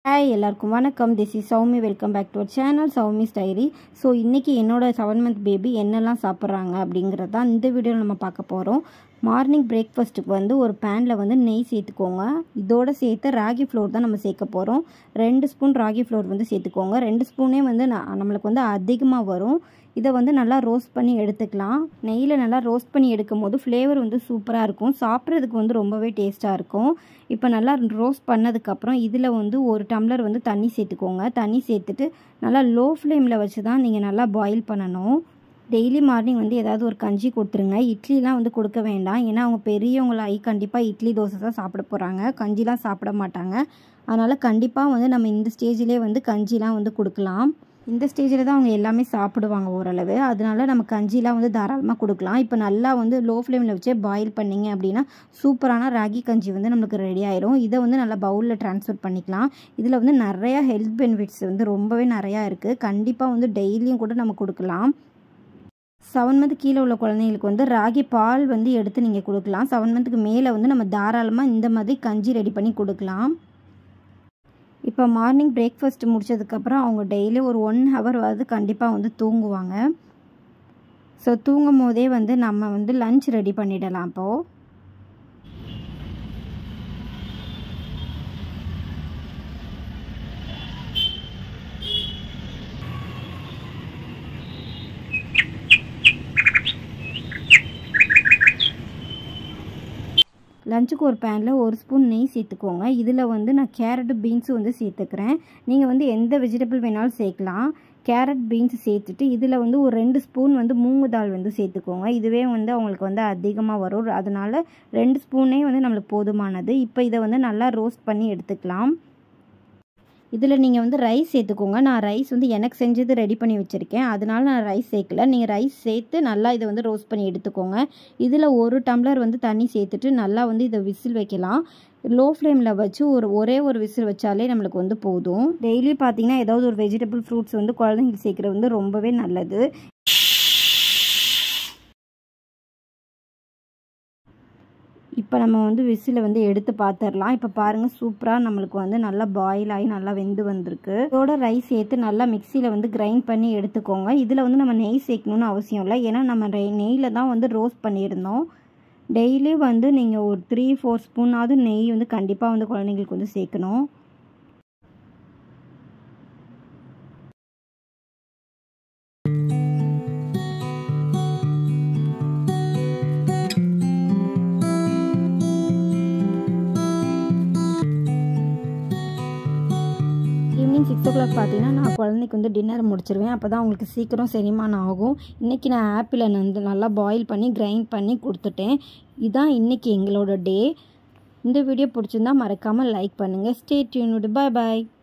hi எல்லாருக்கும் வணக்கம் this is Soumi welcome back to our channel Soumi story so இன்றைக்கி என்னோட செவன் மந்த் பேபி என்னெல்லாம் சாப்பிட்றாங்க அப்படிங்கிறது தான் இந்த வீடியோவில் நம்ம பார்க்க போகிறோம் மார்னிங் பிரேக்ஃபாஸ்ட்டுக்கு வந்து ஒரு பேனில் வந்து நெய் சேர்த்துக்கோங்க இதோட சேர்த்து ராகி ஃப்ளோர் தான் நம்ம சேர்க்க போகிறோம் ரெண்டு ஸ்பூன் ராகி ஃப்ளோர் வந்து சேர்த்துக்கோங்க ரெண்டு ஸ்பூனே வந்து ந- நம்மளுக்கு வந்து அதிகமாக வரும் இதை வந்து நல்லா ரோஸ்ட் பண்ணி எடுத்துக்கலாம் நெய்யில் நல்லா ரோஸ்ட் பண்ணி எடுக்கும் போது ஃப்ளேவர் வந்து சூப்பராக இருக்கும் சாப்பிட்றதுக்கு வந்து ரொம்பவே டேஸ்ட்டாக இருக்கும் இப்போ நல்லா ரோஸ்ட் பண்ணதுக்கப்புறம் இதில் வந்து ஒரு டம்ளர் வந்து தண்ணி சேர்த்துக்கோங்க தண்ணி சேர்த்துட்டு நல்லா லோ ஃப்ளேமில் வச்சு தான் நீங்கள் நல்லா பாயில் பண்ணணும் டெய்லி மார்னிங் வந்து ஏதாவது ஒரு கஞ்சி கொடுத்துருங்க இட்லிலாம் வந்து கொடுக்க வேண்டாம் ஏன்னா அவங்க பெரியவங்களாகி கண்டிப்பாக இட்லி தோசை தான் சாப்பிட போகிறாங்க கஞ்சிலாம் சாப்பிட மாட்டாங்க அதனால் கண்டிப்பாக வந்து நம்ம இந்த ஸ்டேஜ்லேயே வந்து கஞ்சிலாம் வந்து கொடுக்கலாம் இந்த ஸ்டேஜில் தான் அவங்க எல்லாமே சாப்பிடுவாங்க ஓரளவு அதனால நம்ம கஞ்சிலாம் வந்து தாராளமாக கொடுக்கலாம் இப்போ நல்லா வந்து லோ ஃப்ளேமில் வச்சே பாயில் பண்ணிங்க அப்படின்னா சூப்பரான ராகி கஞ்சி வந்து நம்மளுக்கு ரெடி ஆயிரும் இதை வந்து நல்லா பவுலில் ட்ரான்ஸ்ஃபர் பண்ணிக்கலாம் இதில் வந்து நிறையா ஹெல்த் பெனிஃபிட்ஸ் வந்து ரொம்பவே நிறையா இருக்குது கண்டிப்பாக வந்து டெய்லியும் கூட நம்ம கொடுக்கலாம் செவன் மந்த் கீழே உள்ள குழந்தைங்களுக்கு வந்து ராகி பால் வந்து எடுத்து நீங்கள் கொடுக்கலாம் செவன் மந்த்துக்கு மேலே வந்து நம்ம தாராளமாக இந்த மாதிரி கஞ்சி ரெடி பண்ணி கொடுக்கலாம் இப்போ மார்னிங் பிரேக்ஃபாஸ்ட் முடிச்சதுக்கப்புறம் அவங்க டெய்லி ஒரு ஒன் ஹவர் வந்து கண்டிப்பாக வந்து தூங்குவாங்க ஸோ தூங்கும் போதே வந்து நம்ம வந்து லஞ்ச் ரெடி பண்ணிடலாம் அப்போது லஞ்சுக்கு ஒரு பேனில் ஒரு ஸ்பூன் நெய் சேர்த்துக்கோங்க இதில் வந்து நான் கேரட்டு பீன்ஸும் வந்து சேர்த்துக்கிறேன் நீங்கள் வந்து எந்த வெஜிடபிள் வேணாலும் சேர்க்கலாம் கேரட் பீன்ஸ் சேர்த்துட்டு இதில் வந்து ஒரு ரெண்டு ஸ்பூன் வந்து மூங்கு தால் வந்து சேர்த்துக்கோங்க இதுவே வந்து அவங்களுக்கு வந்து அதிகமாக வரும் அதனால் ரெண்டு ஸ்பூனே வந்து நம்மளுக்கு போதுமானது இப்போ இதை வந்து நல்லா ரோஸ்ட் பண்ணி எடுத்துக்கலாம் இதில் நீங்கள் வந்து ரைஸ் சேர்த்துக்கோங்க நான் ரைஸ் வந்து எனக்கு செஞ்சது ரெடி பண்ணி வச்சுருக்கேன் அதனால நான் ரைஸ் சேர்க்கல நீங்கள் ரைஸ் சேர்த்து நல்லா இதை வந்து ரோஸ்ட் பண்ணி எடுத்துக்கோங்க இதில் ஒரு டம்ளர் வந்து தண்ணி சேர்த்துட்டு நல்லா வந்து இதை விசில் வைக்கலாம் லோ ஃப்ளேமில் வச்சு ஒரு ஒரே ஒரு விசில் வச்சாலே நம்மளுக்கு வந்து போதும் டெய்லி பார்த்தீங்கன்னா ஏதாவது ஒரு வெஜிடபிள் ஃப்ரூட்ஸ் வந்து குழந்தைங்களுக்கு சேர்க்குறது வந்து ரொம்பவே நல்லது இப்போ நம்ம வந்து விசிலை வந்து எடுத்து பார்த்துடலாம் இப்போ பாருங்கள் சூப்பராக நம்மளுக்கு வந்து நல்லா பாயில் ஆகி நல்லா வெந்து வந்திருக்கு இதோட ரைஸ் சேர்த்து நல்லா மிக்சியில் வந்து கிரைண்ட் பண்ணி எடுத்துக்கோங்க இதில் வந்து நம்ம நெய் சேர்க்கணும்னு அவசியம் இல்லை ஏன்னா நம்ம நெய்யில் தான் வந்து ரோஸ்ட் பண்ணியிருந்தோம் டெய்லி வந்து நீங்கள் ஒரு த்ரீ ஃபோர் ஸ்பூனாவது நெய் வந்து கண்டிப்பாக வந்து குழந்தைங்களுக்கு வந்து சேர்க்கணும் ஈவினிங் சிக்ஸ் ஓ கிளாக் பார்த்தீங்கன்னா நான் குழந்தைக்கு வந்து டின்னர் முடிச்சிருவேன் அப்போ தான் அவங்களுக்கு சீக்கிரம் செரிமானம் ஆகும் இன்றைக்கி நான் ஆப்பிளை வந்து நல்லா பாயில் பண்ணி கிரைண்ட் பண்ணி கொடுத்துட்டேன் இதான் இன்றைக்கி எங்களோட டே இந்த வீடியோ பிடிச்சிருந்தா மறக்காமல் லைக் பண்ணுங்கள் ஸ்டே டியூன்டு பாய் பாய்